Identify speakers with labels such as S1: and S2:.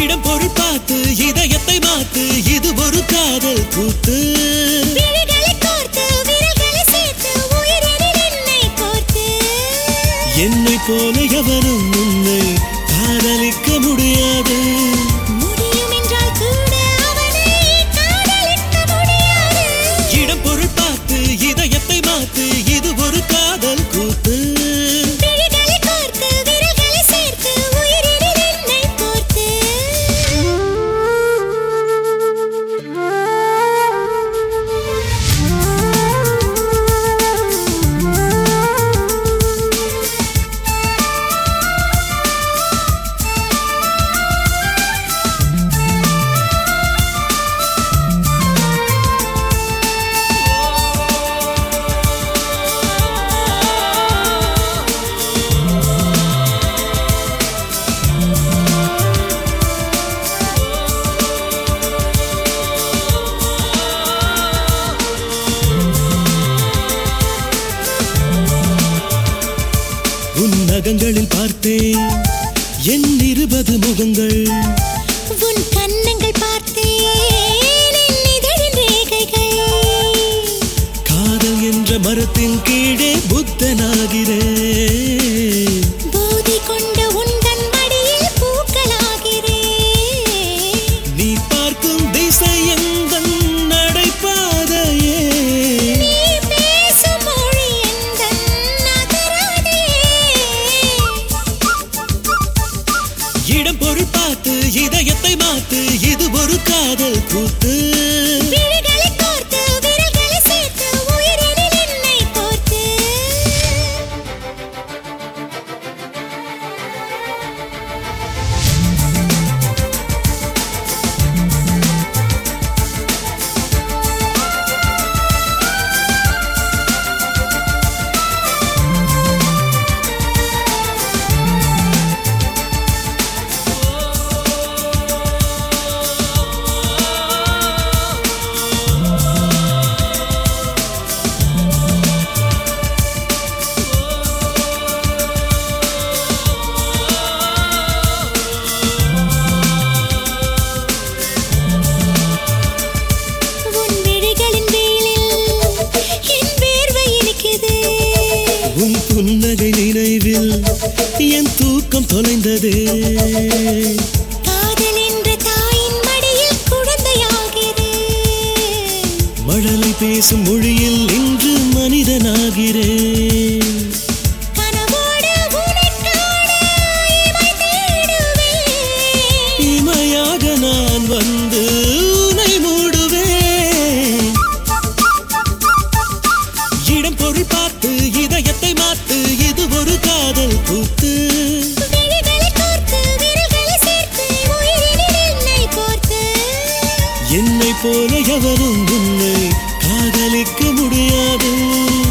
S1: இடம் பொருள் பார்த்து இதயத்தை மாத்து இது ஒரு காதல் கூத்து
S2: விழிகளை கோர்த்து விரல்களை சேர்த்து உயிரினில் என்னை கோர்த்து
S1: என்னை போல எவரும் உன்னை காதலிக்க முடியாது
S2: முடியும் என்றால் கூட அவனை காதலிக்க முடியாது
S1: இடம் பொருள் பார்த்து இதயத்தை மாத்து இது ஒரு காதல் கூத்து
S2: விழிகளை கோர்த்து விரல்களை சேர்த்து உயிரினில் என்னை கோர்த்து
S1: உன் நகங்களில் பார்த்தேன் என் இருபது முகங்கள்
S2: உன் கன்னங்கள் பார்த்தேன் என் இதழின் ரேகைகள்
S1: காதல் என்ற மரத்தின் கீழே புத்தனாகிறேன்
S2: போதை கொண்ட உந்தன் மடியில் பூக்களாகிறேன்
S1: நீ பார்க்கும் திசை எங்கள் நடைபாதையே
S2: நீ பேசும் மொழி எந்தன் நகராதையே
S1: இடம் பொருள் பார்த்து இதயத்தை மாத்து இது ஒரு காதல் கூத்து
S2: விழிகளை கோர்த்து விரல்களை சேர்த்து உயிரினில் என்னை கோர்த்து உன் விழிகளின் வேலில் என் வேர்வை இனிக்குது
S1: உன் புன்னகை நினைவில் என் தூக்கம் தொலைந்ததே
S2: காதல் என்ற தாயின் மடியில் குழந்தையாகிறேன்
S1: மழலை பேசும் மொழியில் இன்று மனிதனாகிறேன்
S2: கனவோடு உனைக் காண இமை தேடுவேன்.
S1: இமையாக நான் வந்து உனை மூடுவேன் இடம் பொருள் பார்த்து இதயத்தை மாத்து இது ஒரு காதல் கூத்து
S2: விழிகளை கோர்த்து, விரல்களை சேர்த்து, உயிரினில் என்னை கோர்த்து.
S1: என்னை போல எவரும் உன்னை காதலிக்க முடியாது